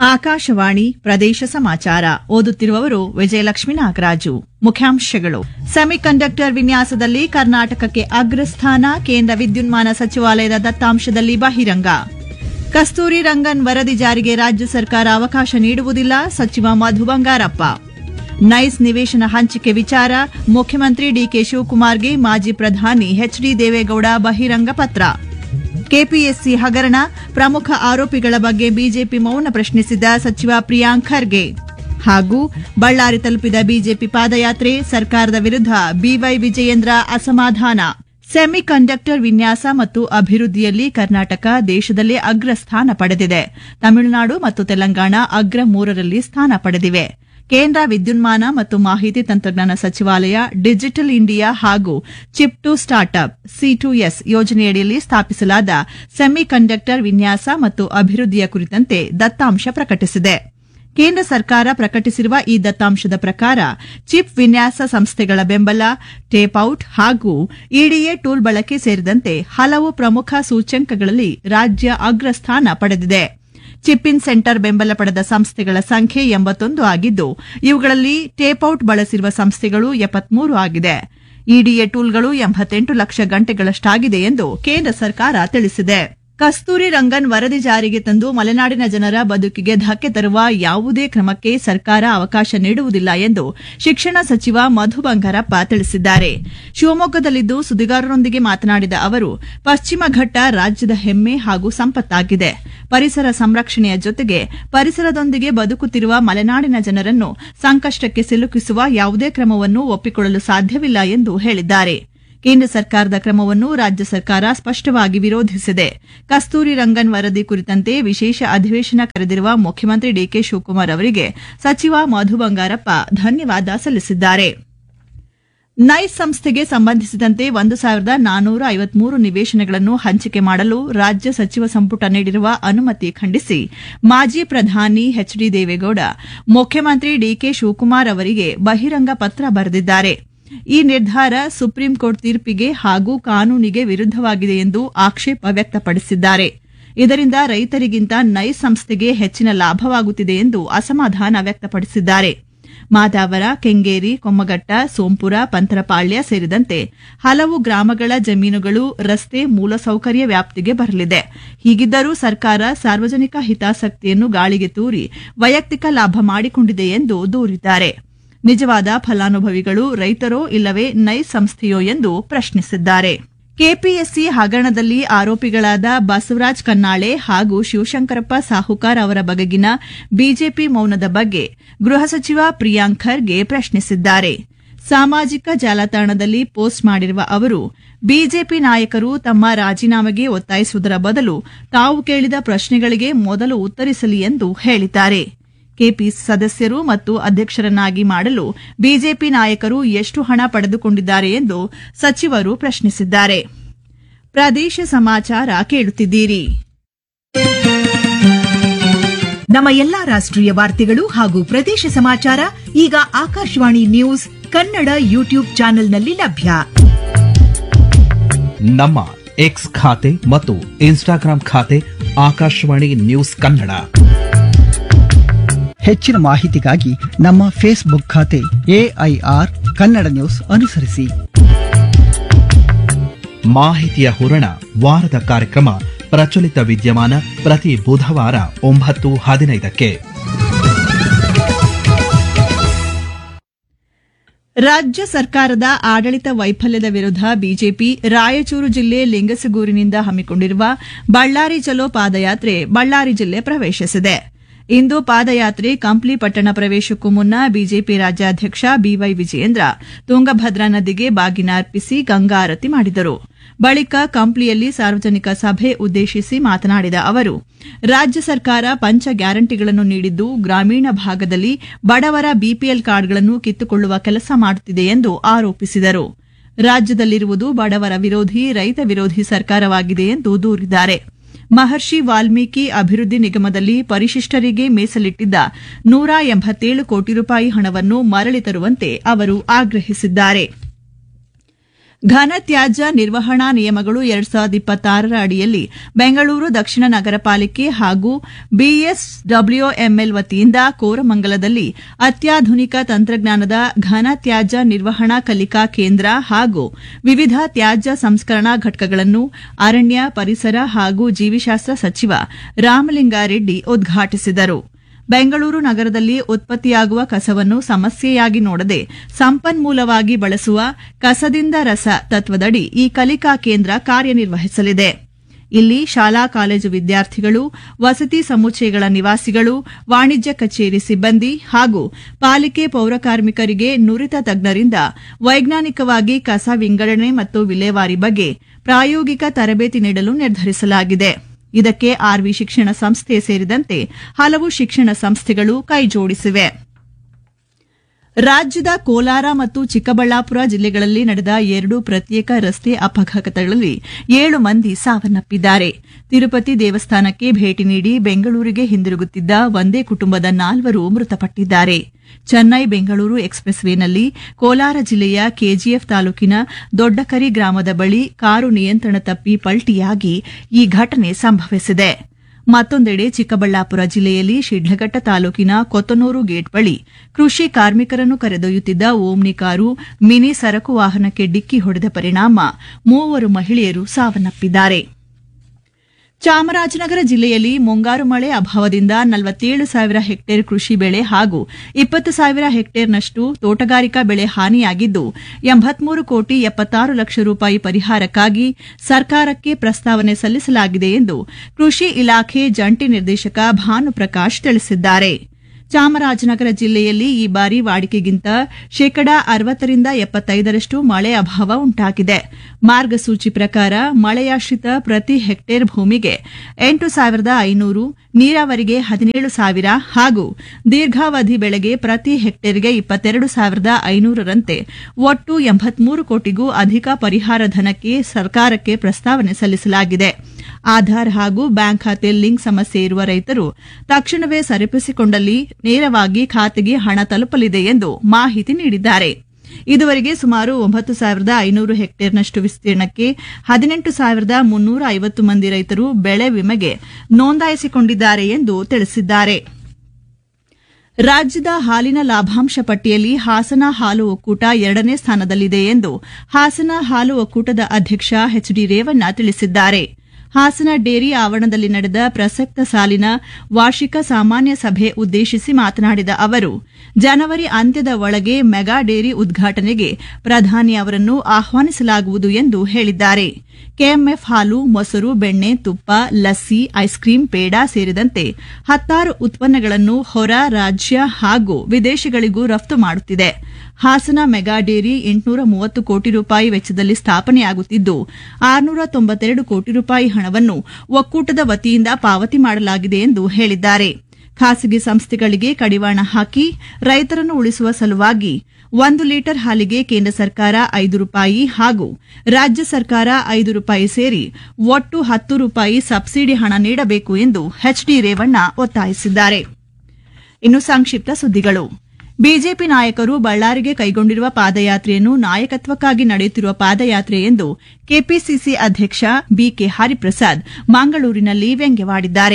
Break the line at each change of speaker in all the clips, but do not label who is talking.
ಆಕಾಶವಾಣಿ ಪ್ರದೇಶ ಸಮಾಚಾರ ಓದುತ್ತಿರುವವರು ವಿಜಯಲಕ್ಷ್ಮಿ ನಾಗರಾಜು ಮುಖ್ಯಾಂಶಗಳು ಸೆಮಿಕಂಡಕ್ಟರ್ ವಿನ್ಯಾಸದಲ್ಲಿ ಕರ್ನಾಟಕಕ್ಕೆ ಅಗ್ರಸ್ಥಾನ ಕೇಂದ್ರ ವಿದ್ಯುನ್ಮಾನ ಸಚಿವಾಲಯದ ದತ್ತಾಂಶದಲ್ಲಿ ಬಹಿರಂಗ ಕಸ್ತೂರಿ ರಂಗನ್ ವರದಿ ಜಾರಿಗೆ ರಾಜ್ಯ ಸರ್ಕಾರ ಅವಕಾಶ ನೀಡುವುದಿಲ್ಲ ಸಚಿವ ಮಧು ಬಂಗಾರಪ್ಪ ನೈಸ್ ನಿವೇಶನ ಹಂಚಿಕೆ ವಿಚಾರ ಮುಖ್ಯಮಂತ್ರಿ ಡಿಕೆ ಶಿವಕುಮಾರ್ಗೆ ಮಾಜಿ ಪ್ರಧಾನಿ ಎಚ್ಡಿ ದೇವೇಗೌಡ ಬಹಿರಂಗ ಪತ್ರ ಕೆಪಿಎಸ್ಸಿ ಹಗರಣ ಪ್ರಮುಖ ಆರೋಪಿಗಳ ಬಗ್ಗೆ ಬಿಜೆಪಿ ಮೌನ ಪ್ರಶ್ನಿಸಿದ ಸಚಿವ ಪ್ರಿಯಾಂಕ್ ಖರ್ಗೆ ಹಾಗೂ ಬಳ್ಳಾರಿ ತಲುಪಿದ ಬಿಜೆಪಿ ಪಾದಯಾತ್ರೆ ಸರ್ಕಾರದ ವಿರುದ್ಧ ಬಿವೈ ವಿಜಯೇಂದ್ರ ಅಸಮಾಧಾನ ಸೆಮಿ ಕಂಡಕ್ಟರ್ ವಿನ್ಯಾಸ ಮತ್ತು ಅಭಿವೃದ್ಧಿಯಲ್ಲಿ ಕರ್ನಾಟಕ ದೇಶದಲ್ಲೇ ಅಗ್ರ ಸ್ಥಾನ ಪಡೆದಿದೆ ತಮಿಳುನಾಡು ಮತ್ತು ತೆಲಂಗಾಣ ಅಗ್ರ ಮೂರರಲ್ಲಿ ಸ್ಥಾನ ಪಡೆದಿವೆ ಕೇಂದ್ರ ವಿದ್ಯುನ್ಮಾನ ಮತ್ತು ಮಾಹಿತಿ ತಂತ್ರಜ್ಞಾನ ಸಚಿವಾಲಯ ಡಿಜಿಟಲ್ ಇಂಡಿಯಾ ಹಾಗೂ chip to startup C two S ಯೋಜನೆಯಡಿಯಲ್ಲಿ ಸ್ಥಾಪಿಸಲಾದ ಸೆಮಿ ಕಂಡಕ್ಟರ್ ವಿನ್ಯಾಸ ಮತ್ತು ಅಭಿವೃದ್ಧಿಯ ಕುರಿತಂತೆ ದತ್ತಾಂಶ ಪ್ರಕಟಿಸಿದೆ ಕೇಂದ್ರ ಸರ್ಕಾರ ಪ್ರಕಟಿಸಿರುವ ಈ ದತ್ತಾಂಶದ ಪ್ರಕಾರ ಚಿಪ್ ವಿನ್ಯಾಸ ಸಂಸ್ಥೆಗಳ ಬೆಂಬಲ ಟೇಪ್ಔಟ್ ಹಾಗೂ ಇಡಿಎ ಟೂಲ್ ಬಳಕೆ ಸೇರಿದಂತೆ ಹಲವು ಪ್ರಮುಖ ಸೂಚ್ಯಂಕಗಳಲ್ಲಿ ರಾಜ್ಯ ಅಗ್ರಸ್ಥಾನ ಪಡೆದಿದೆ ಚಿಪ್ ಇನ್ ಸೆಂಟರ್ ಬೆಂಬಲ ಪಡೆದ ಸಂಸ್ಥೆಗಳ ಸಂಖ್ಯೆ ಎಂಬತ್ತೊಂದು ಆಗಿದ್ದು ಇವುಗಳಲ್ಲಿ ಟೇಪ್ಔಟ್ ಬಳಸಿರುವ ಸಂಸ್ಥೆಗಳು ಎಪ್ಪತ್ಮೂರು ಆಗಿದೆ ಇಡಿಎ ಟೂಲ್ಗಳು ಎಂಬತ್ತೆಂಟು ಲಕ್ಷ ಗಂಟೆಗಳಷ್ಟಾಗಿದೆ ಎಂದು ಕೇಂದ್ರ ಸರ್ಕಾರ ತಿಳಿಸಿದೆ ಕಸ್ತೂರಿ ರಂಗನ್ ವರದಿ ಜಾರಿಗೆ ತಂದು ಮಲೆನಾಡಿನ ಜನರ ಬದುಕಿಗೆ ಧಕ್ಕೆ ತರುವ ಯಾವುದೇ ಕ್ರಮಕ್ಕೆ ಸರ್ಕಾರ ಅವಕಾಶ ನೀಡುವುದಿಲ್ಲ ಎಂದು ಶಿಕ್ಷಣ ಸಚಿವ ಮಧು ಬಂಗಾರಪ್ಪ ತಿಳಿಸಿದ್ದಾರೆ ಶಿವಮೊಗ್ಗದಲ್ಲಿಂದು ಸುದ್ದಿಗಾರರೊಂದಿಗೆ ಮಾತನಾಡಿದ ಅವರು ಪಶ್ಚಿಮ ಘಟ್ಟ ರಾಜ್ಯದ ಹೆಮ್ಮೆ ಹಾಗೂ ಸಂಪತ್ತಾಗಿದೆ ಪರಿಸರ ಸಂರಕ್ಷಣೆಯ ಜೊತೆಗೆ ಪರಿಸರದೊಂದಿಗೆ ಬದುಕುತ್ತಿರುವ ಮಲೆನಾಡಿನ ಜನರನ್ನು ಸಂಕಷ್ಟಕ್ಕೆ ಸಿಲುಕಿಸುವ ಯಾವುದೇ ಕ್ರಮವನ್ನು ಒಪ್ಪಿಕೊಳ್ಳಲು ಸಾಧ್ಯವಿಲ್ಲ ಎಂದು ಹೇಳಿದ್ದಾರೆ ಕೇಂದ್ರ ಸರ್ಕಾರದ ಕ್ರಮವನ್ನು ರಾಜ್ಯ ಸರ್ಕಾರ ಸ್ಪಷ್ಟವಾಗಿ ವಿರೋಧಿಸಿದೆ ಕಸ್ತೂರಿ ರಂಗನ್ ವರದಿ ಕುರಿತಂತೆ ವಿಶೇಷ ಅಧಿವೇಶನ ಕರೆದಿರುವ ಮುಖ್ಯಮಂತ್ರಿ ಡಿಕೆ ಶಿವಕುಮಾರ್ ಅವರಿಗೆ ಸಚಿವ ಮಧು ಬಂಗಾರಪ್ಪ ಧನ್ಯವಾದ ಸಲ್ಲಿಸಿದ್ದಾರೆ ನೈಸ್ ಸಂಸ್ಥೆಗೆ ಸಂಬಂಧಿಸಿದಂತೆ ಒಂದು ಸಾವಿರದ ನಾನ್ನೂರ ಐವತ್ಮೂರು ನಿವೇಶನಗಳನ್ನು ಹಂಚಿಕೆ ಮಾಡಲು ರಾಜ್ಯ ಸಚಿವ ಸಂಪುಟ ನೀಡಿರುವ ಅನುಮತಿ ಖಂಡಿಸಿ ಮಾಜಿ ಪ್ರಧಾನಿ ಎಚ್ಡಿ ದೇವೇಗೌಡ ಮುಖ್ಯಮಂತ್ರಿ ಡಿಕೆ ಶಿವಕುಮಾರ್ ಅವರಿಗೆ ಬಹಿರಂಗ ಪತ್ರ ಬರೆದಿದ್ದಾರೆ ಈ ನಿರ್ಧಾರ ಸುಪ್ರೀಂ ಕೋರ್ಟ್ ತೀರ್ಪಿಗೆ ಹಾಗೂ ಕಾನೂನಿಗೆ ವಿರುದ್ದವಾಗಿದೆ ಎಂದು ಆಕ್ಷೇಪ ವ್ಯಕ್ತಪಡಿಸಿದ್ದಾರೆ ಇದರಿಂದ ರೈತರಿಗಿಂತ ನೈಸ್ ಸಂಸ್ಥೆಗೆ ಹೆಚ್ಚಿನ ಲಾಭವಾಗುತ್ತಿದೆ ಎಂದು ಅಸಮಾಧಾನ ವ್ಯಕ್ತಪಡಿಸಿದ್ದಾರೆ ಮಾದಾವರ ಕೆಂಗೇರಿ ಕೊಮ್ಮಘಟ್ಟ ಸೋಂಪುರ ಪಂತರಪಾಳ್ಯ ಸೇರಿದಂತೆ ಹಲವು ಗ್ರಾಮಗಳ ಜಮೀನುಗಳು ರಸ್ತೆ ಮೂಲಸೌಕರ್ಯ ವ್ಯಾಪ್ತಿಗೆ ಬರಲಿದೆ ಹೀಗಿದ್ದರೂ ಸರ್ಕಾರ ಸಾರ್ವಜನಿಕ ಹಿತಾಸಕ್ತಿಯನ್ನು ಗಾಳಿಗೆ ತೂರಿ ವೈಯಕ್ತಿಕ ಲಾಭ ಮಾಡಿಕೊಂಡಿದೆ ಎಂದು ದೂರಿದ್ದಾರೆ ನಿಜವಾದ ಫಲಾನುಭವಿಗಳು ರೈತರೋ ಇಲ್ಲವೇ ನೈಸ್ ಸಂಸ್ಥೆಯೋ ಎಂದು ಪ್ರಶ್ನಿಸಿದ್ದಾರೆ ಕೆಪಿಎಸ್ಸಿ ಹಗರಣದಲ್ಲಿ ಆರೋಪಿಗಳಾದ ಬಸವರಾಜ್ ಕನ್ನಾಳೆ ಹಾಗೂ ಶಿವಶಂಕರಪ್ಪ ಸಾಹುಕಾರ್ ಅವರ ಬಗೆಗಿನ ಬಿಜೆಪಿ ಮೌನದ ಬಗ್ಗೆ ಗೃಹ ಸಚಿವ ಪ್ರಿಯಾಂಕ್ ಖರ್ಗೆ ಪ್ರಶ್ನಿಸಿದ್ದಾರೆ ಸಾಮಾಜಿಕ ಜಾಲತಾಣದಲ್ಲಿ ಪೋಸ್ಟ್ ಮಾಡಿರುವ ಅವರು ಬಿಜೆಪಿ ನಾಯಕರು ತಮ್ಮ ರಾಜೀನಾಮೆಗೆ ಒತ್ತಾಯಿಸುವುದರ ಬದಲು ತಾವು ಕೇಳಿದ ಪ್ರಶ್ನೆಗಳಿಗೆ ಮೊದಲು ಉತ್ತರಿಸಲಿ ಎಂದು ಹೇಳಿದ್ದಾರೆ ಕೆಪಿಸಿ ಸದಸ್ಯರು ಮತ್ತು ಅಧ್ಯಕ್ಷರನ್ನಾಗಿ ಮಾಡಲು ಬಿಜೆಪಿ ನಾಯಕರು ಎಷ್ಟು ಹಣ ಪಡೆದುಕೊಂಡಿದ್ದಾರೆ ಎಂದು ಸಚಿವರು ಪ್ರಶ್ನಿಸಿದ್ದಾರೆ ಪ್ರದೇಶ ಸಮಾಚಾರ ಕೇಳುತ್ತಿದ್ದೀರಿ
ನಮ್ಮ ಎಲ್ಲಾ ರಾಷ್ಟ್ರೀಯ ವಾರ್ತೆಗಳು ಹಾಗೂ ಪ್ರದೇಶ ಸಮಾಚಾರ ಈಗ ಆಕಾಶವಾಣಿ ನ್ಯೂಸ್ ಕನ್ನಡ ಯೂಟ್ಯೂಬ್ ಚಾನೆಲ್ನಲ್ಲಿ ಲಭ್ಯ
ನಮ್ಮ ಎಕ್ಸ್ ಖಾತೆ ಮತ್ತು ಇನ್ಸ್ಟಾಗ್ರಾಂ ಖಾತೆ ಆಕಾಶವಾಣಿ ನ್ಯೂಸ್ ಕನ್ನಡ
ಹೆಚ್ಚಿನ ಮಾಹಿತಿಗಾಗಿ ನಮ್ಮ ಫೇಸ್ಬುಕ್ ಖಾತೆ ಎಐಆರ್ ಕನ್ನಡ ನ್ಯೂಸ್ ಅನುಸರಿಸಿ
ಮಾಹಿತಿಯ ಹೂರಣ ವಾರದ ಕಾರ್ಯಕ್ರಮ ಪ್ರಚಲಿತ ವಿದ್ಯಮಾನ ಪ್ರತಿ ಬುಧವಾರ ಒಂಬತ್ತು ಹದಿನೈದಕ್ಕೆ
ರಾಜ್ಯ ಸರ್ಕಾರದ ಆಡಳಿತ ವೈಫಲ್ಯದ ವಿರುದ್ಧ ಬಿಜೆಪಿ ರಾಯಚೂರು ಜಿಲ್ಲೆ ಲಿಂಗಸಗೂರಿನಿಂದ ಹಮ್ಮಿಕೊಂಡಿರುವ ಬಳ್ಳಾರಿ ಚಲೋ ಪಾದಯಾತ್ರೆ ಬಳ್ಳಾರಿ ಜಿಲ್ಲೆ ಪ್ರವೇಶಿಸಿದೆ ಇಂದು ಪಾದಯಾತ್ರೆ ಕಂಪ್ಲಿ ಪಟ್ಟಣ ಪ್ರವೇಶಕ್ಕೂ ಮುನ್ನ ಬಿಜೆಪಿ ರಾಜ್ಯಾಧ್ಯಕ್ಷ ಬಿವೈ ವಿಜಯೇಂದ್ರ ತುಂಗಭದ್ರಾ ನದಿಗೆ ಬಾಗಿನ ಅರ್ಪಿಸಿ ಗಂಗಾ ಆರತಿ ಮಾಡಿದರು ಬಳಿಕ ಕಂಪ್ಲಿಯಲ್ಲಿ ಸಾರ್ವಜನಿಕ ಸಭೆ ಉದ್ದೇಶಿಸಿ ಮಾತನಾಡಿದ ಅವರು ರಾಜ್ಯ ಸರ್ಕಾರ ಪಂಚ ಗ್ಯಾರಂಟಿಗಳನ್ನು ನೀಡಿದ್ದು ಗ್ರಾಮೀಣ ಭಾಗದಲ್ಲಿ ಬಡವರ ಬಿಪಿಎಲ್ ಕಾರ್ಡ್ಗಳನ್ನು ಕಿತ್ತುಕೊಳ್ಳುವ ಕೆಲಸ ಮಾಡುತ್ತಿದೆ ಎಂದು ಆರೋಪಿಸಿದರು ರಾಜ್ಯದಲ್ಲಿರುವುದು ಬಡವರ ವಿರೋಧಿ ರೈತ ವಿರೋಧಿ ಸರ್ಕಾರವಾಗಿದೆ ಎಂದು ದೂರಿದ್ದಾರೆ ಮಹರ್ಷಿ ವಾಲ್ಮೀಕಿ ಅಭಿವೃದ್ಧಿ ನಿಗಮದಲ್ಲಿ ಪರಿಶಿಷ್ಟರಿಗೆ ಮೀಸಲಿಟ್ಟಿದ್ದ ನೂರ ಎಂಬತ್ತೇಳು ಕೋಟಿ ರೂಪಾಯಿ ಹಣವನ್ನು ಮರಳಿ ತರುವಂತೆ ಅವರು ಆಗ್ರಹಿಸಿದ್ದಾರೆ ಘನ ತ್ಯಾಜ್ಯ ನಿರ್ವಹಣಾ ನಿಯಮಗಳು ಎರಡ್ ಸಾವಿರದ ಇಪ್ಪತ್ತಾರರ ಅಡಿಯಲ್ಲಿ ಬೆಂಗಳೂರು ದಕ್ಷಿಣ ನಗರ ಪಾಲಿಕೆ ಹಾಗೂ ಬಿಎಸ್ಡಬ್ಲ್ಯೂಎಂಎಲ್ ವತಿಯಿಂದ ಕೋರಮಂಗಲದಲ್ಲಿ ಅತ್ಯಾಧುನಿಕ ತಂತ್ರಜ್ಞಾನದ ಘನ ತ್ಯಾಜ್ಯ ನಿರ್ವಹಣಾ ಕಲಿಕಾ ಕೇಂದ್ರ ಹಾಗೂ ವಿವಿಧ ತ್ಯಾಜ್ಯ ಸಂಸ್ಕರಣಾ ಘಟಕಗಳನ್ನು ಅರಣ್ಯ ಪರಿಸರ ಹಾಗೂ ಜೀವಿಶಾಸ್ತ್ರ ಸಚಿವ ರಾಮಲಿಂಗಾರೆಡ್ಡಿ ಉದ್ಘಾಟಿಸಿದರು ಬೆಂಗಳೂರು ನಗರದಲ್ಲಿ ಉತ್ಪತ್ತಿಯಾಗುವ ಕಸವನ್ನು ಸಮಸ್ಯೆಯಾಗಿ ನೋಡದೆ ಸಂಪನ್ಮೂಲವಾಗಿ ಬಳಸುವ ಕಸದಿಂದ ರಸ ತತ್ವದಡಿ ಈ ಕಲಿಕಾ ಕೇಂದ್ರ ಕಾರ್ಯನಿರ್ವಹಿಸಲಿದೆ ಇಲ್ಲಿ ಶಾಲಾ ಕಾಲೇಜು ವಿದ್ಯಾರ್ಥಿಗಳು ವಸತಿ ಸಮುಚ್ಚಯಗಳ ನಿವಾಸಿಗಳು ವಾಣಿಜ್ಯ ಕಚೇರಿ ಸಿಬ್ಬಂದಿ ಹಾಗೂ ಪಾಲಿಕೆ ಪೌರಕಾರ್ಮಿಕರಿಗೆ ನುರಿತ ತಜ್ಞರಿಂದ ವೈಜ್ಞಾನಿಕವಾಗಿ ಕಸ ವಿಂಗಡಣೆ ಮತ್ತು ವಿಲೇವಾರಿ ಬಗ್ಗೆ ಪ್ರಾಯೋಗಿಕ ತರಬೇತಿ ನೀಡಲು ನಿರ್ಧರಿಸಲಾಗಿದೆ ಇದಕ್ಕೆ ಆರ್ವಿ ಶಿಕ್ಷಣ ಸಂಸ್ಥೆ ಸೇರಿದಂತೆ ಹಲವು ಶಿಕ್ಷಣ ಸಂಸ್ಥೆಗಳು ಕೈಜೋಡಿಸಿವೆ ರಾಜ್ಯದ ಕೋಲಾರ ಮತ್ತು ಚಿಕ್ಕಬಳ್ಳಾಪುರ ಜಿಲ್ಲೆಗಳಲ್ಲಿ ನಡೆದ ಎರಡು ಪ್ರತ್ಯೇಕ ರಸ್ತೆ ಅಪಘಾತಗಳಲ್ಲಿ ಏಳು ಮಂದಿ ಸಾವನ್ನಪ್ಪಿದ್ದಾರೆ ತಿರುಪತಿ ದೇವಸ್ಥಾನಕ್ಕೆ ಭೇಟಿ ನೀಡಿ ಬೆಂಗಳೂರಿಗೆ ಹಿಂದಿರುಗುತ್ತಿದ್ದ ಒಂದೇ ಕುಟುಂಬದ ನಾಲ್ವರು ಮೃತಪಟ್ಟಿದ್ದಾರೆ ಚೆನ್ನೈ ಬೆಂಗಳೂರು ಎಕ್ಸ್ಪ್ರೆಸ್ ವೇನಲ್ಲಿ ಕೋಲಾರ ಜಿಲ್ಲೆಯ ಕೆಜಿಎಫ್ ತಾಲೂಕಿನ ದೊಡ್ಡಕರಿ ಗ್ರಾಮದ ಬಳಿ ಕಾರು ನಿಯಂತ್ರಣ ತಪ್ಪಿ ಪಲ್ಟಿಯಾಗಿ ಈ ಘಟನೆ ಸಂಭವಿಸಿದೆ ಮತ್ತೊಂದೆಡೆ ಚಿಕ್ಕಬಳ್ಳಾಪುರ ಜಿಲ್ಲೆಯಲ್ಲಿ ಶಿಡ್ಲಘಟ್ಟ ತಾಲೂಕಿನ ಕೊತ್ತನೂರು ಗೇಟ್ ಬಳಿ ಕೃಷಿ ಕಾರ್ಮಿಕರನ್ನು ಕರೆದೊಯ್ಯುತ್ತಿದ್ದ ಓಮ್ನಿ ಕಾರು ಮಿನಿ ಸರಕು ವಾಹನಕ್ಕೆ ಡಿಕ್ಕಿ ಹೊಡೆದ ಪರಿಣಾಮ ಮೂವರು ಮಹಿಳೆಯರು ಸಾವನ್ನಪ್ಪಿದ್ದಾರೆ ಚಾಮರಾಜನಗರ ಜಿಲ್ಲೆಯಲ್ಲಿ ಮುಂಗಾರು ಮಳೆ ಅಭಾವದಿಂದ ನಲವತ್ತೇಳು ಸಾವಿರ ಹೆಕ್ಟೇರ್ ಕೃಷಿ ಬೆಳೆ ಹಾಗೂ ಇಪ್ಪತ್ತು ಸಾವಿರ ಹೆಕ್ಟೇರ್ನಷ್ಟು ತೋಟಗಾರಿಕಾ ಬೆಳೆ ಹಾನಿಯಾಗಿದ್ದು ಎಂಬತ್ಮೂರು ಕೋಟಿ ಎಪ್ಪತ್ತಾರು ಲಕ್ಷ ರೂಪಾಯಿ ಪರಿಹಾರಕ್ಕಾಗಿ ಸರ್ಕಾರಕ್ಕೆ ಪ್ರಸ್ತಾವನೆ ಸಲ್ಲಿಸಲಾಗಿದೆ ಎಂದು ಕೃಷಿ ಇಲಾಖೆ ಜಂಟಿ ನಿರ್ದೇಶಕ ಭಾನುಪ್ರಕಾಶ್ ತಿಳಿಸಿದ್ದಾರೆ ಚಾಮರಾಜನಗರ ಜಿಲ್ಲೆಯಲ್ಲಿ ಈ ಬಾರಿ ವಾಡಿಕೆಗಿಂತ ಶೇಕಡಾ ಅರವತ್ತರಿಂದ ಎಪ್ಪತ್ತೈದರಷ್ಟು ಮಳೆ ಅಭಾವ ಉಂಟಾಗಿದೆ ಮಾರ್ಗಸೂಚಿ ಪ್ರಕಾರ ಮಳೆಯಾಶ್ರಿತ ಪ್ರತಿ ಹೆಕ್ಟೇರ್ ಭೂಮಿಗೆ ಎಂಟು ಸಾವಿರದ ಐನೂರು ನೀರಾವರಿಗೆ ಹದಿನೇಳು ಸಾವಿರ ಹಾಗೂ ದೀರ್ಘಾವಧಿ ಬೆಳೆಗೆ ಪ್ರತಿ ಹೆಕ್ಟೇರ್ಗೆ ಇಪ್ಪತ್ತೆರಡು ಸಾವಿರದ ಐನೂರರಂತೆ ಒಟ್ಟು ಎಂಬತ್ಮೂರು ಕೋಟಿಗೂ ಅಧಿಕ ಪರಿಹಾರ ಧನಕ್ಕೆ ಸರ್ಕಾರಕ್ಕೆ ಪ್ರಸ್ತಾವನೆ ಸಲ್ಲಿಸಲಾಗಿದೆ ಆಧಾರ್ ಹಾಗೂ ಬ್ಯಾಂಕ್ ಖಾತೆ ಲಿಂಕ್ ಸಮಸ್ಯೆ ಇರುವ ರೈತರು ತಕ್ಷಣವೇ ಸರಿಪಡಿಸಿಕೊಂಡಲ್ಲಿ ನೇರವಾಗಿ ಖಾತೆಗೆ ಹಣ ತಲುಪಲಿದೆ ಎಂದು ಮಾಹಿತಿ ನೀಡಿದ್ದಾರೆ ಇದುವರೆಗೆ ಸುಮಾರು ಒಂಬತ್ತು ಸಾವಿರದ ಐನೂರು ಹೆಕ್ಟೇರ್ನಷ್ಟು ವಿಸ್ತೀರ್ಣಕ್ಕೆ ಹದಿನೆಂಟು ಸಾವಿರದ ಮುನ್ನೂರ ಐವತ್ತು ಮಂದಿ ರೈತರು ಬೆಳೆ ವಿಮೆಗೆ ನೋಂದಾಯಿಸಿಕೊಂಡಿದ್ದಾರೆ ಎಂದು ತಿಳಿಸಿದ್ದಾರೆ ರಾಜ್ಯದ ಹಾಲಿನ ಲಾಭಾಂಶ ಪಟ್ಟಿಯಲ್ಲಿ ಹಾಸನ ಹಾಲು ಒಕ್ಕೂಟ ಎರಡನೇ ಸ್ಥಾನದಲ್ಲಿದೆ ಎಂದು ಹಾಸನ ಹಾಲು ಒಕ್ಕೂಟದ ಅಧ್ಯಕ್ಷ ಎಚ್ ಡಿ ರೇವಣ್ಣ ತಿಳಿಸಿದ್ದಾರೆ ಹಾಸನ ಡೇರಿ ಆವರಣದಲ್ಲಿ ನಡೆದ ಪ್ರಸಕ್ತ ಸಾಲಿನ ವಾರ್ಷಿಕ ಸಾಮಾನ್ಯ ಸಭೆ ಉದ್ದೇಶಿಸಿ ಮಾತನಾಡಿದ ಅವರು ಜನವರಿ ಅಂತ್ಯದ ಒಳಗೆ ಮೆಗಾ ಡೇರಿ ಉದ್ಘಾಟನೆಗೆ ಪ್ರಧಾನಿ ಅವರನ್ನು ಆಹ್ವಾನಿಸಲಾಗುವುದು ಎಂದು ಹೇಳಿದ್ದಾರೆ ಕೆಎಂಎಫ್ ಹಾಲು ಮೊಸರು ಬೆಣ್ಣೆ ತುಪ್ಪ ಲಸ್ಸಿ ಐಸ್ ಕ್ರೀಂ ಪೇಡ ಸೇರಿದಂತೆ ಹತ್ತಾರು ಉತ್ಪನ್ನಗಳನ್ನು ಹೊರ ರಾಜ್ಯ ಹಾಗೂ ವಿದೇಶಗಳಿಗೂ ರಫ್ತು ಮಾಡುತ್ತಿದೆ ಹಾಸನ ಮೆಗಾ ಡೇರಿ ಎಂಟುನೂರ ಮೂವತ್ತು ಕೋಟಿ ರೂಪಾಯಿ ವೆಚ್ಚದಲ್ಲಿ ಸ್ಥಾಪನೆಯಾಗುತ್ತಿದ್ದು ಆರುನೂರ ತೊಂಬತ್ತೆರಡು ಕೋಟಿ ರೂಪಾಯಿ ಹಣವನ್ನು ಒಕ್ಕೂಟದ ವತಿಯಿಂದ ಪಾವತಿ ಮಾಡಲಾಗಿದೆ ಎಂದು ಹೇಳಿದ್ದಾರೆ ಖಾಸಗಿ ಸಂಸ್ಥೆಗಳಿಗೆ ಕಡಿವಾಣ ಹಾಕಿ ರೈತರನ್ನು ಉಳಿಸುವ ಸಲುವಾಗಿ ಒಂದು ಲೀಟರ್ ಹಾಲಿಗೆ ಕೇಂದ್ರ ಸರ್ಕಾರ ಐದು ರೂಪಾಯಿ ಹಾಗೂ ರಾಜ್ಯ ಸರ್ಕಾರ ಐದು ರೂಪಾಯಿ ಸೇರಿ ಒಟ್ಟು ಹತ್ತು ರೂಪಾಯಿ ಸಬ್ಸಿಡಿ ಹಣ ನೀಡಬೇಕು ಎಂದು ಎಚ್ಡಿ ರೇವಣ್ಣ ಒತ್ತಾಯಿಸಿದ್ದಾರೆ ಇನ್ನು ಸಂಕ್ಷಿಪ್ತ ಸುದ್ದಿಗಳು ಬಿಜೆಪಿ ನಾಯಕರು ಬಳ್ಳಾರಿಗೆ ಕೈಗೊಂಡಿರುವ ಪಾದಯಾತ್ರೆಯನ್ನು ನಾಯಕತ್ವಕ್ಕಾಗಿ ನಡೆಯುತ್ತಿರುವ ಪಾದಯಾತ್ರೆ ಎಂದು ಕೆಪಿಸಿಸಿ ಅಧ್ಯಕ್ಷ ಬಿಕೆ ಹರಿಪ್ರಸಾದ್ ಮಂಗಳೂರಿನಲ್ಲಿ ವ್ಯಂಗ್ಯವಾಡಿದ್ದಾರೆ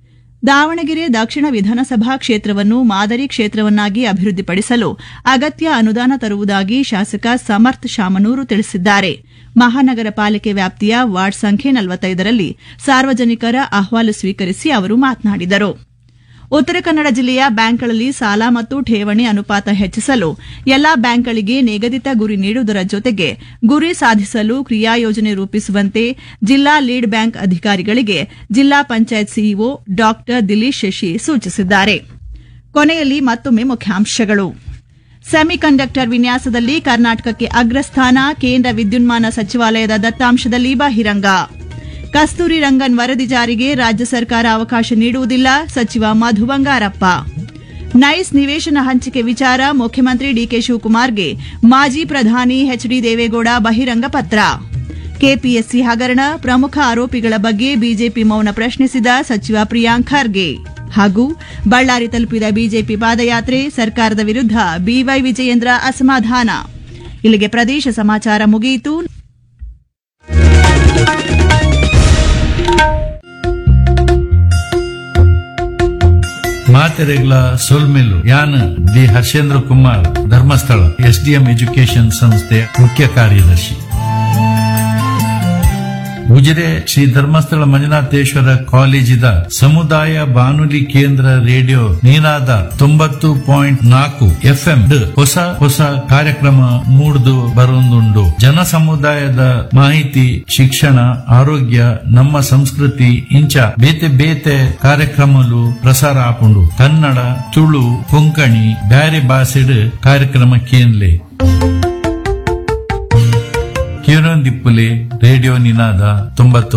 ದಾವಣಗೆರೆ ದಕ್ಷಿಣ ವಿಧಾನಸಭಾ ಕ್ಷೇತ್ರವನ್ನು ಮಾದರಿ ಕ್ಷೇತ್ರವನ್ನಾಗಿ ಅಭಿವೃದ್ಧಿಪಡಿಸಲು ಅಗತ್ಯ ಅನುದಾನ ತರುವುದಾಗಿ ಶಾಸಕ ಸಮರ್ಥ್ ಶಾಮನೂರು ತಿಳಿಸಿದ್ದಾರೆ ಮಹಾನಗರ ಪಾಲಿಕೆ ವ್ಯಾಪ್ತಿಯ ವಾರ್ಡ್ ಸಂಖ್ಯೆ ನಲವತ್ತೈದರಲ್ಲಿ ಸಾರ್ವಜನಿಕರ ಅಹವಾಲು ಸ್ವೀಕರಿಸಿ ಅವರು ಮಾತನಾಡಿದರು ಉತ್ತರ ಕನ್ನಡ ಜಿಲ್ಲೆಯ ಬ್ಯಾಂಕ್ಗಳಲ್ಲಿ ಸಾಲ ಮತ್ತು ಠೇವಣಿ ಅನುಪಾತ ಹೆಚ್ಚಿಸಲು ಎಲ್ಲಾ ಬ್ಯಾಂಕ್ಗಳಿಗೆ ನಿಗದಿತ ಗುರಿ ನೀಡುವುದರ ಜೊತೆಗೆ ಗುರಿ ಸಾಧಿಸಲು ಕ್ರಿಯಾಯೋಜನೆ ರೂಪಿಸುವಂತೆ ಜಿಲ್ಲಾ ಲೀಡ್ ಬ್ಯಾಂಕ್ ಅಧಿಕಾರಿಗಳಿಗೆ ಜಿಲ್ಲಾ ಪಂಚಾಯತ್ ಸಿಇಒ ಡಾ ದಿಲೀಶ್ ಶಶಿ ಸೂಚಿಸಿದ್ದಾರೆ ಕೊನೆಯಲ್ಲಿ ಮತ್ತೊಮ್ಮೆ ಮುಖ್ಯಾಂಶಗಳು ಸೆಮಿಕಂಡಕ್ಟರ್ ವಿನ್ಯಾಸದಲ್ಲಿ ಕರ್ನಾಟಕಕ್ಕೆ ಅಗ್ರಸ್ಥಾನ ಕೇಂದ್ರ ವಿದ್ಯುನ್ಮಾನ ಸಚಿವಾಲಯದ ದತ್ತಾಂಶದಲ್ಲಿ ಬಹಿರಂಗ ಕಸ್ತೂರಿ ರಂಗನ್ ವರದಿ ಜಾರಿಗೆ ರಾಜ್ಯ ಸರ್ಕಾರ ಅವಕಾಶ ನೀಡುವುದಿಲ್ಲ ಸಚಿವ ಮಧು ಬಂಗಾರಪ್ಪ ನೈಸ್ ನಿವೇಶನ ಹಂಚಿಕೆ ವಿಚಾರ ಮುಖ್ಯಮಂತ್ರಿ ಡಿಕೆ ಶಿವಕುಮಾರ್ಗೆ ಮಾಜಿ ಪ್ರಧಾನಿ ಎಚ್ಡಿ ದೇವೇಗೌಡ ಬಹಿರಂಗ ಪತ್ರ ಕೆಪಿಎಸ್ಸಿ ಹಗರಣ ಪ್ರಮುಖ ಆರೋಪಿಗಳ ಬಗ್ಗೆ ಬಿಜೆಪಿ ಮೌನ ಪ್ರಶ್ನಿಸಿದ ಸಚಿವ ಪ್ರಿಯಾಂಕ್ ಖರ್ಗೆ ಹಾಗೂ ಬಳ್ಳಾರಿ ತಲುಪಿದ ಬಿಜೆಪಿ ಪಾದಯಾತ್ರೆ ಸರ್ಕಾರದ ವಿರುದ್ಧ ಬಿವೈ ವಿಜಯೇಂದ್ರ ಅಸಮಾಧಾನ ಇಲ್ಲಿಗೆ ಪ್ರದೇಶ ಸಮಾಚಾರ ಮುಗಿಯಿತು
ಮಾತೆರೆಗ್ಲ ಸೊಲ್ಮೆಲು ಯಾನ್ D Harshendra Kumar Dharmasthala SDM education ಸಂಸ್ಥೆಯ ಮುಖ್ಯ ಕಾರ್ಯದರ್ಶಿ ಉಜಿರೆ ಶ್ರೀ ಧರ್ಮಸ್ಥಳ ಮಂಜುನಾಥೇಶ್ವರ ಕಾಲೇಜಿದ ಸಮುದಾಯ ಬಾನುಲಿ ಕೇಂದ್ರ ರೇಡಿಯೋ ನೀನಾದ ತೊಂಬತ್ತು ಪಾಯಿಂಟ್ ನಾಲ್ಕು ಎಫ್ಎಂ ಹೊಸ ಹೊಸ ಕಾರ್ಯಕ್ರಮ ಮೂಡ್ದು ಬರೊಂದುಂಡು ಜನ ಸಮುದಾಯದ ಮಾಹಿತಿ ಶಿಕ್ಷಣ ಆರೋಗ್ಯ ನಮ್ಮ ಸಂಸ್ಕೃತಿ ಇಂಚ ಬೇತೆ ಬೇತೆ ಕಾರ್ಯಕ್ರಮಲು ಪ್ರಸಾರ ಆಪುಂಡು ಕನ್ನಡ ತುಳು ಕೊಂಕಣಿ ಬ್ಯಾರಿ ಭಾಷೆಡ್ ಕಾರ್ಯಕ್ರಮ ಕೇನ್ಲೆ ಕಿರಣ್ ದಿಪ್ಪುಲೆ ರೇಡಿಯೋ ನಿನಾದ ತೊಂಬತ್ತು